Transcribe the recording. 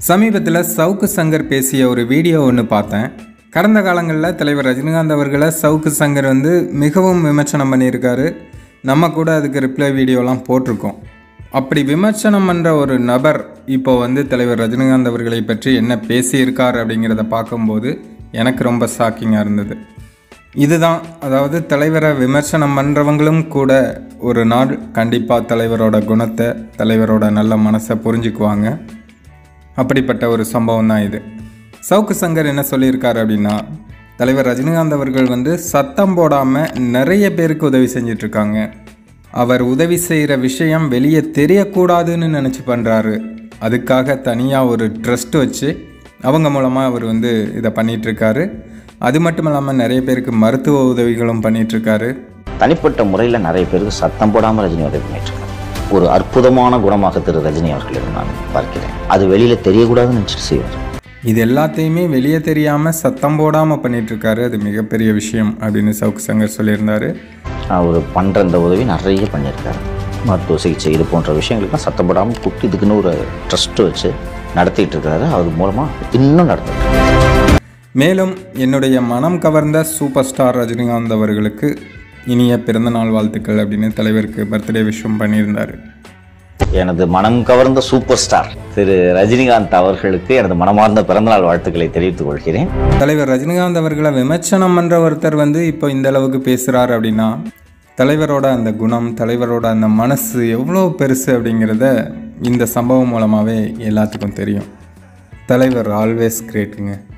சமீபத்தில் சவுக்கு சங்கர் பேசிய ஒரு வீடியோ ஒன்று பார்த்தேன் கடந்த காலங்களில் தலைவர் ரஜினிகாந்த் அவர்களை சவுக்கு சங்கர் வந்து மிகவும் விமர்சனம் பண்ணியிருக்காரு நம்ம கூட அதுக்கு ரிப்ளை வீடியோலாம் போட்டிருக்கோம் அப்படி விமர்சனம் பண்ணுற ஒரு நபர் இப்போ வந்து தலைவர் ரஜினிகாந்த் அவர்களை பற்றி என்ன பேசியிருக்கார் அப்படிங்கிறத பார்க்கும்போது எனக்கு ரொம்ப ஷாக்கிங்காக இருந்தது இதுதான் அதாவது தலைவரை விமர்சனம் பண்ணுறவங்களும் கூட ஒரு நாள் கண்டிப்பாக தலைவரோட குணத்தை தலைவரோட நல்ல மனசை புரிஞ்சுக்குவாங்க அப்படிப்பட்ட ஒரு சம்பவம் தான் இது சவுக்கு சங்கர் என்ன சொல்லியிருக்காரு அப்படின்னா தலைவர் ரஜினிகாந்த் அவர்கள் வந்து சத்தம் போடாமல் நிறைய பேருக்கு உதவி செஞ்சிட்ருக்காங்க அவர் உதவி செய்கிற விஷயம் வெளியே தெரியக்கூடாதுன்னு நினச்சி பண்ணுறாரு அதுக்காக தனியாக ஒரு ட்ரஸ்ட் வச்சு அவங்க மூலமாக அவர் வந்து இதை பண்ணிகிட்ருக்காரு அது மட்டும் இல்லாமல் நிறைய பேருக்கு மருத்துவ உதவிகளும் பண்ணிகிட்ருக்காரு தனிப்பட்ட முறையில் நிறைய பேருக்கு சத்தம் போடாமல் ரஜினி உதவி பண்ணிட்டு ஒரு அற்புதமான குணமாக திரு ரஜினி அவர்களை நான் பார்க்கிறேன் அது வெளியில தெரியக்கூடாதுன்னு நினச்சிட்டு செய்வார் இது எல்லாத்தையுமே வெளியே தெரியாமல் சத்தம் போடாமல் பண்ணிகிட்ருக்காரு அது மிகப்பெரிய விஷயம் அப்படின்னு சவுக்கு சங்கர் சொல்லியிருந்தாரு அவர் பண்ணுற இந்த உதவி நிறைய பண்ணியிருக்காரு மருத்துவ சிகிச்சை இது போன்ற விஷயங்களுக்குலாம் சத்தம் போடாமல் கூப்பிட்டு இதுக்குன்னு ஒரு ட்ரஸ்ட் வச்சு நடத்திட்டு இருக்காரு அது மூலமாக இன்னும் நடத்திட்டு இருக்காரு. மேலும் என்னுடைய மனம் கவர்ந்த சூப்பர் ஸ்டார் ரஜினிகாந்த் அவர்களுக்கு இனிய பிறந்தநாள் வாழ்த்துக்கள் அப்படின்னு தலைவருக்கு பர்த்டே விஷயம் பண்ணியிருந்தார் எனது மனம் கவர்ந்த சூப்பர் ஸ்டார் திரு ரஜினிகாந்த் அவர்களுக்கு எனது மனமார்ந்த பிறந்தநாள் வாழ்த்துக்களை தெரிவித்துக் கொள்கிறேன் தலைவர் ரஜினிகாந்த் அவர்களை விமர்சனம் பண்ணுற ஒருத்தர் வந்து இப்போ இந்த அளவுக்கு பேசுகிறார் அப்படின்னா தலைவரோட அந்த குணம் தலைவரோட அந்த மனசு எவ்வளோ பெருசு அப்படிங்கிறத இந்த சம்பவம் மூலமாகவே எல்லாத்துக்கும் தெரியும் தலைவர் ஆல்வேஸ் கிரேட்டுங்க